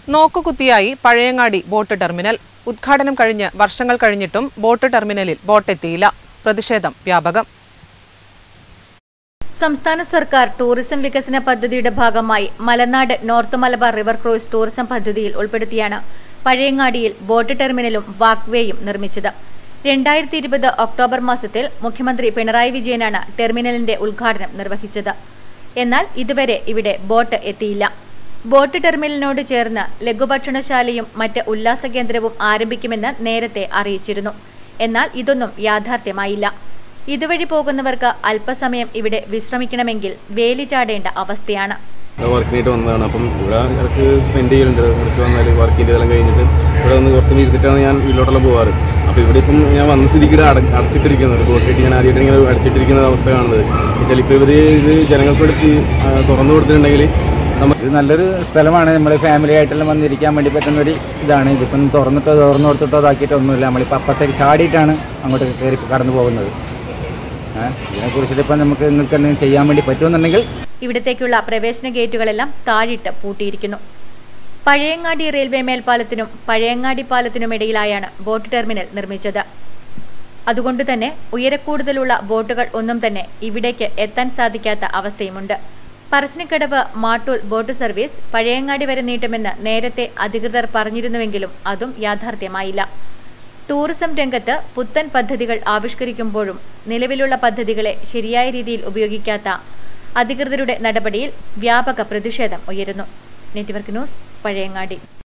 നോക്കുകുത്തിയായി Pazhayangadi boat terminal ഉദ്ഘാടനം കഴിഞ്ഞ് വർഷങ്ങൾ കഴിഞ്ഞിട്ടും ബോട്ട് ടെർമിനലിൽ ബോട്ടെത്തിയില്ല പ്രതിഷേധം വ്യാപകം സംസ്ഥാന സർക്കാർ ടൂറിസം വികസന പദ്ധതിയുടെ ഭാഗമായി Malanad north Malabar river cruise tourism പദ്ധതിയിൽ ഉൾപ്പെടുത്തിയാണ് പഴയങ്ങാടിയിൽ ബോട്ട് ടെർമിനലും വാക്വേയും നിർമ്മിച്ചത് രണ്ടായിരത്തി ഇരുപത് ഒക്ടോബർ മാസത്തിൽ മുഖ്യമന്ത്രി പിണറായി വിജയനാണ് ടെർമിനലിന്റെ ഉദ്ഘാടനം നിർവഹിച്ചത് എന്നാൽ ഇതുവരെ ഇവിടെ ബോട്ട് എത്തിയില്ല ബോട്ട് ടെർമിനലിനോട് ചേർന്ന് ലഘുഭക്ഷണശാലയും മറ്റ് ഉല്ലാസ കേന്ദ്രവും ആരംഭിക്കുമെന്ന് നേരത്തെ അറിയിച്ചിരുന്നു എന്നാൽ ഇതൊന്നും യാഥാർത്ഥ്യമായില്ല ഇതുവഴി പോകുന്നവർക്ക് അല്പസമയം ഇവിടെ വിശ്രമിക്കണമെങ്കിൽ വേലി ചാടേണ്ട അവസ്ഥയാണ് വർക്കിനായിട്ട് വന്നതാണ് അപ്പം ഇവിടെ ഇടയ്ക്ക് സ്പെൻഡ് ചെയ്യുന്നുണ്ട് ഇടയ്ക്ക് വന്നാൽ വർക്കിൻ്റെ ഇതെല്ലാം കഴിഞ്ഞിട്ട് ഇവിടെ വന്ന് കുറച്ച് ഇരുന്നിട്ടാണ് ഞാൻ വീട്ടിലോട്ടെല്ലാം പോകാറ് അപ്പോൾ ഇവിടെ ഇപ്പം ഞാൻ വന്ന സ്ഥിതിക്ക് ഇവിടെ അട അടച്ചിട്ടിരിക്കുന്നത് ഒരു ബോട്ടിട്ട് ഞാൻ ആദ്യമായിട്ട് ഇങ്ങനെ അടച്ചിട്ടിരിക്കുന്ന അവസ്ഥ കാണുന്നത് വെച്ചാൽ ഇപ്പോൾ ഇവർ ഇത് ജനങ്ങൾക്ക് എടുത്ത് ആ, തുറന്നു കൊടുത്തിട്ടുണ്ടെങ്കിൽ ഇത് നല്ലൊരു സ്ഥലമാണ് നമ്മൾ ഫാമിലി ആയിട്ടെല്ലാം വന്നിരിക്കാൻ വേണ്ടി പറ്റുന്ന ഒരു ഇതാണ് ഇതിപ്പം തുറന്നിട്ടോ തുറന്നു കൊടുത്തിട്ടോ ഇതാക്കിയിട്ടോ ഒന്നുമില്ല നമ്മളിപ്പോൾ അപ്പുറത്തേക്ക് ചാടിയിട്ടാണ് അങ്ങോട്ട് കയറി കടന്നു പോകുന്നത് ഏഹ് ഇതിനെക്കുറിച്ചിട്ട് ഇപ്പം നമുക്ക് നിങ്ങൾക്ക് എന്തെങ്കിലും ചെയ്യാൻ വേണ്ടി പറ്റുമെന്നുണ്ടെങ്കിൽ ഇവിടത്തേക്കുള്ള പ്രവേശന ഗേറ്റുകളെല്ലാം താഴിട്ട് പൂട്ടിയിരിക്കുന്നു പഴയങ്ങാടി റെയിൽവേ മേൽപ്പാലത്തിനും പഴയങ്ങാടി പാലത്തിനും ഇടയിലായാണ് ബോട്ട് ടെർമിനൽ നിർമ്മിച്ചത് അതുകൊണ്ട് തന്നെ ഉയരക്കൂടുതലുള്ള ബോട്ടുകൾ ഒന്നും തന്നെ ഇവിടേക്ക് എത്താൻ സാധിക്കാത്ത അവസ്ഥയുമുണ്ട് പറശ്ശിനിക്കടവ് മാട്ടൂൽ ബോട്ട് സർവീസ് പഴയങ്ങാടി വരെ നീട്ടുമെന്ന് നേരത്തെ അധികൃതർ പറഞ്ഞിരുന്നുവെങ്കിലും അതും യാഥാർത്ഥ്യമായില്ല ടൂറിസം രംഗത്ത് പുത്തൻ പദ്ധതികൾ ആവിഷ്കരിക്കുമ്പോഴും നിലവിലുള്ള പദ്ധതികളെ ശരിയായ രീതിയിൽ ഉപയോഗിക്കാത്ത അധികൃതരുടെ നടപടിയിൽ വ്യാപക പ്രതിഷേധം ഉയരുന്നു നെറ്റ്വർക്ക് ന്യൂസ് പഴയങ്ങാടി